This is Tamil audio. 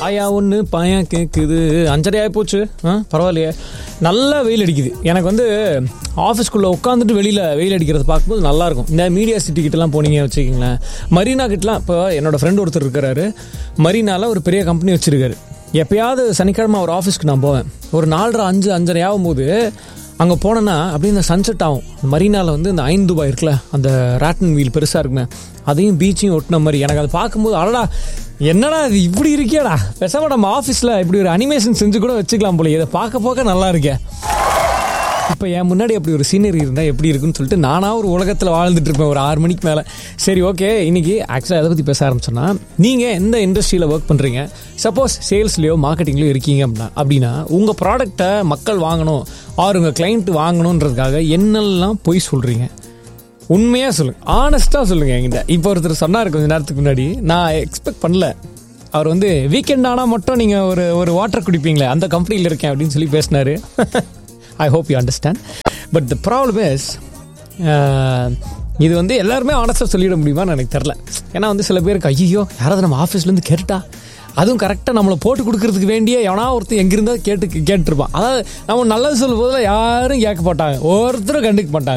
ஆயா ஒன்று பையன் கேட்குது அஞ்சரை ஆகி போச்சு ஆ பரவாயில்லையே நல்லா வெயில் அடிக்குது எனக்கு வந்து ஆஃபீஸ்க்குள்ளே உட்காந்துட்டு வெளியில் வெயில் அடிக்கிறத பார்க்கும்போது நல்லாயிருக்கும் இந்த மீடியா சிட்டி கிட்டலாம் போனீங்க வச்சுக்கிங்களேன் மரீனா கிட்டலாம் இப்போ என்னோட ஃப்ரெண்ட் ஒருத்தர் இருக்கிறாரு மரீனால ஒரு பெரிய கம்பெனி வச்சிருக்காரு எப்பயாவது சனிக்கிழமை அவர் ஆஃபீஸ்க்கு நான் போவேன் ஒரு நாலரை அஞ்சு அஞ்சரை ஆகும்போது அங்கே போனேன்னா அப்படியே இந்த சன்செட் ஆகும் மரீனாவில் வந்து இந்த ஐந்து துபாய் இருக்குல்ல அந்த ராட்டன் வீல் பெருசாக இருக்குமே அதையும் பீச்சையும் ஒட்டின மாதிரி எனக்கு அதை பார்க்கும்போது அடடா என்னடா இது இப்படி இருக்கியாடா பேசாம நம்ம ஆஃபீஸில் இப்படி ஒரு அனிமேஷன் செஞ்சு கூட வச்சுக்கலாம் போல இதை பார்க்க பார்க்க நல்லா இருக்கே இப்போ என் முன்னாடி அப்படி ஒரு சீனரி இருந்தால் எப்படி இருக்குன்னு சொல்லிட்டு நானாக ஒரு உலகத்தில் வாழ்ந்துட்டு இருப்பேன் ஒரு ஆறு மணிக்கு மேலே சரி ஓகே இன்னைக்கு ஆக்சுவலாக எதை பற்றி பேச ஆரம்பிச்சோன்னா நீங்கள் எந்த இண்டஸ்ட்ரியில் ஒர்க் பண்ணுறீங்க சப்போஸ் சேல்ஸ்லையோ மார்க்கெட்டிங்லையோ இருக்கீங்க அப்படின்னா அப்படின்னா உங்கள் ப்ராடக்டை மக்கள் வாங்கணும் ஆர் உங்கள் கிளைண்ட் வாங்கணுன்றதுக்காக என்னெல்லாம் பொய் சொல்கிறீங்க உண்மையாக சொல்லுங்கள் ஆனஸ்ட்டாக சொல்லுங்கள் என்கிட்ட இப்போ ஒருத்தர் சொன்னார் கொஞ்ச நேரத்துக்கு முன்னாடி நான் எக்ஸ்பெக்ட் பண்ணல அவர் வந்து வீக்கெண்ட் ஆனால் மட்டும் நீங்கள் ஒரு ஒரு வாட்டர் குடிப்பீங்களே அந்த கம்பெனியில் இருக்கேன் அப்படின்னு சொல்லி பேசினாரு I hope you understand but the problem is இது வந்து எல்லாருமே ஆனஸ்டாக சொல்லிட முடியுமான்னு எனக்கு தெரில ஏன்னா வந்து சில பேருக்கு ஐயோ யாராவது நம்ம ஆஃபீஸ்லேருந்து கேட்டுட்டா அதுவும் கரெக்டாக நம்மளை போட்டு கொடுக்கறதுக்கு வேண்டிய எவனா ஒருத்தன் எங்கிருந்தா கேட்டு கேட்டுருப்பான் அதாவது நம்ம நல்லது சொல்லும் போதில் யாரும் கேட்க மாட்டாங்க ஒருத்தரும் கண்டுக்க மாட்டாங்க